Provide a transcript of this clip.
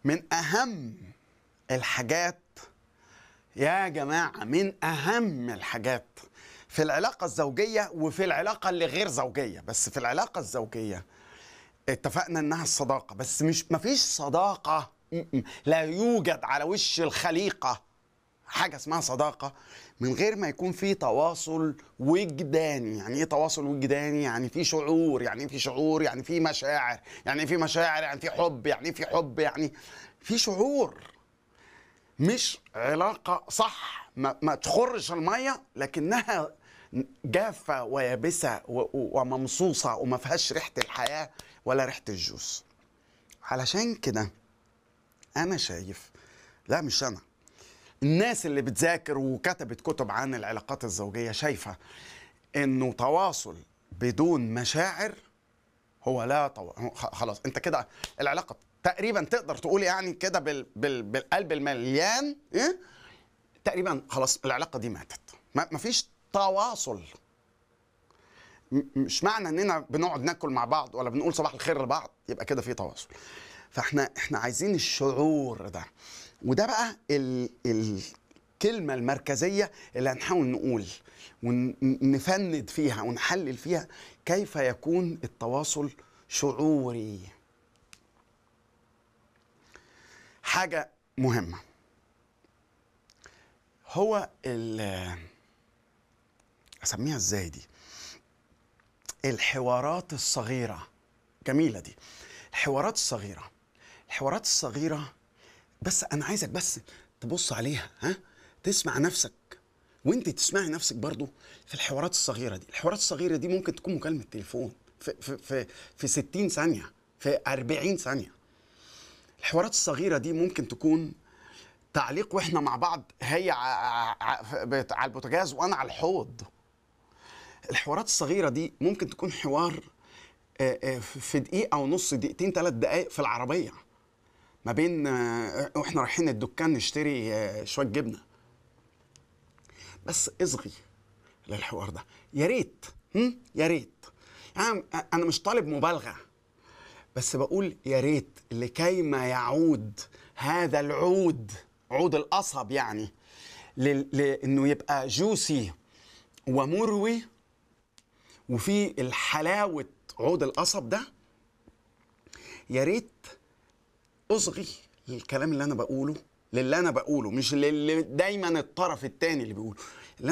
من اهم الحاجات يا جماعه من اهم الحاجات في العلاقه الزوجيه وفي العلاقه اللي غير زوجيه بس في العلاقه الزوجيه اتفقنا انها الصداقه بس مش مفيش صداقه م- م- لا يوجد على وش الخليقه حاجه اسمها صداقه من غير ما يكون في تواصل وجداني يعني ايه تواصل وجداني يعني في شعور يعني إيه في شعور يعني في مشاعر يعني إيه في مشاعر يعني في حب يعني إيه في حب يعني في شعور مش علاقه صح ما, ما تخرش الميه لكنها جافه ويابسه و- و- وممصوصه وما فيهاش ريحه الحياه ولا ريحه الجوز علشان كده انا شايف لا مش انا الناس اللي بتذاكر وكتبت كتب عن العلاقات الزوجيه شايفه انه تواصل بدون مشاعر هو لا طو... هو خ- خلاص انت كده العلاقه تقريبا تقدر تقول يعني كده بال... بال... بالقلب المليان إيه؟ تقريبا خلاص العلاقه دي ماتت ما مفيش تواصل م- مش معنى اننا بنقعد ناكل مع بعض ولا بنقول صباح الخير لبعض يبقى كده في تواصل فاحنا احنا عايزين الشعور ده وده بقى ال... الكلمه المركزيه اللي هنحاول نقول ونفند فيها ونحلل فيها كيف يكون التواصل شعوري حاجه مهمه هو ال اسميها ازاي دي الحوارات الصغيره جميله دي الحوارات الصغيره الحوارات الصغيره بس انا عايزك بس تبص عليها ها تسمع نفسك وانت تسمعي نفسك برضو في الحوارات الصغيره دي الحوارات الصغيره دي ممكن تكون مكالمه تليفون في في في, في 60 ثانيه في 40 ثانيه الحوارات الصغيره دي ممكن تكون تعليق واحنا مع بعض هي ع- ع- ع- بت- على البوتاجاز وانا على الحوض الحوارات الصغيره دي ممكن تكون حوار آه، آه، في دقيقه ونص دقيقتين ثلاث دقائق في العربيه ما بين آه، واحنا رايحين الدكان نشتري آه، شويه جبنه بس اصغي للحوار ده يا ريت هم؟ يا ريت يعني انا مش طالب مبالغه بس بقول يا ريت لكي ما يعود هذا العود عود القصب يعني لل- لانه يبقى جوسي ومروي وفي الحلاوه عود القصب ده يا ريت اصغي للكلام اللي انا بقوله للي انا بقوله مش للي دايما الطرف التاني اللي بيقوله